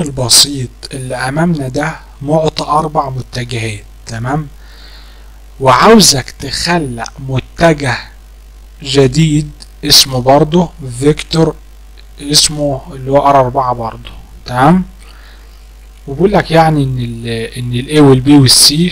البسيط اللي امامنا ده معطى اربع متجهات تمام وعاوزك تخلق متجه جديد اسمه برضه فيكتور اسمه اللي هو ار اربعة برضه تمام وبقول لك يعني ان ال ان الاي والبي والسي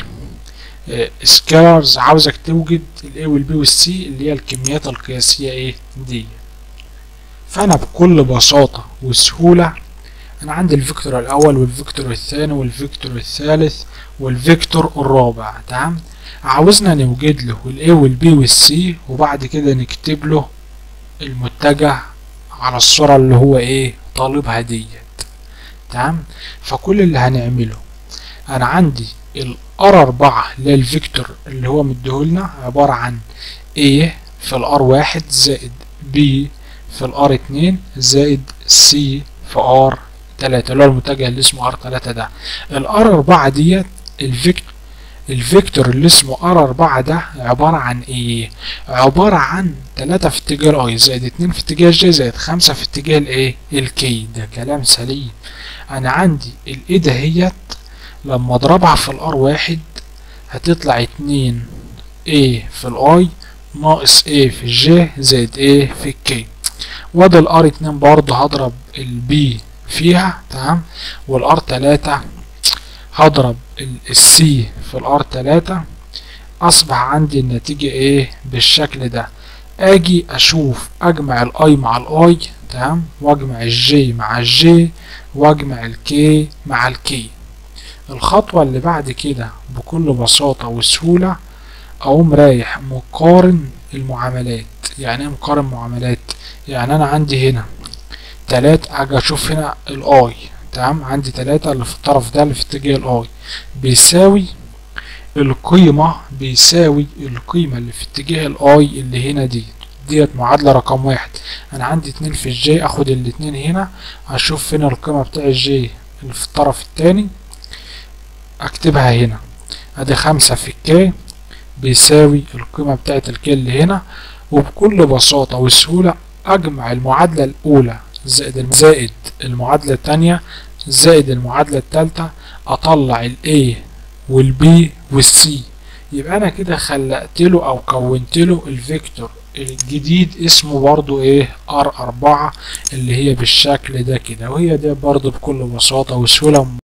سكيلرز عاوزك توجد الاي والبي والسي اللي هي الكميات القياسية ايه دي فانا بكل بساطة وسهولة انا عندي الفيكتور الاول والفيكتور الثاني والفيكتور الثالث والفيكتور الرابع تمام عاوزنا نوجد له الاي والبي والسي وبعد كده نكتب له المتجه على الصورة اللي هو ايه طالبها ديت تمام فكل اللي هنعمله انا عندي الار اربعة اللي هي الفيكتور اللي هو مديهولنا عبارة عن A في الار واحد زائد B في الار اتنين زائد C في ار تلاتة اللي هو المتجه اللي اسمه ار تلاتة ده الار اربعة ديت الفيكتور الفيكتور اللي اسمه ار اربعة ده عبارة عن ايه عبارة عن تلاتة في اتجاه الاي زائد اتنين في اتجاه الجي زائد خمسة في اتجاه الايه الكي ده كلام سليم انا عندي الايه دهيت لما اضربها في الار واحد هتطلع اتنين a في الاي ناقص a في الجي زائد a في الكي وادي الار اتنين برضه هضرب البي فيها تمام والار تلاتة هضرب السي في الار تلاتة اصبح عندي النتيجة ايه بالشكل ده اجي اشوف اجمع الاي مع الاي تمام واجمع الجي مع الجي واجمع الكي مع الكي الخطوة اللي بعد كده بكل بساطة وسهولة اقوم رايح مقارن المعاملات يعني ايه مقارن معاملات يعني انا عندي هنا تلاتة اجي اشوف هنا الاي تمام عندي تلاتة اللي في الطرف ده اللي في اتجاه الاي بيساوي القيمة بيساوي القيمة اللي في اتجاه الاي اللي هنا دي ديت معادلة رقم واحد انا عندي اتنين في الجي اخد الاتنين هنا اشوف فين القيمة بتاع الجي اللي في الطرف التاني اكتبها هنا ادي خمسة في الكي بيساوي القيمة بتاعت الكي اللي هنا وبكل بساطة وسهولة اجمع المعادلة الاولى زائد زائد المعادلة التانية زائد المعادلة التالتة اطلع الاي والبي والسي يبقى انا كده خلقت له او كونت له الفيكتور الجديد اسمه برضو ايه ار اربعة اللي هي بالشكل ده كده وهي ده برضو بكل بساطة وسهولة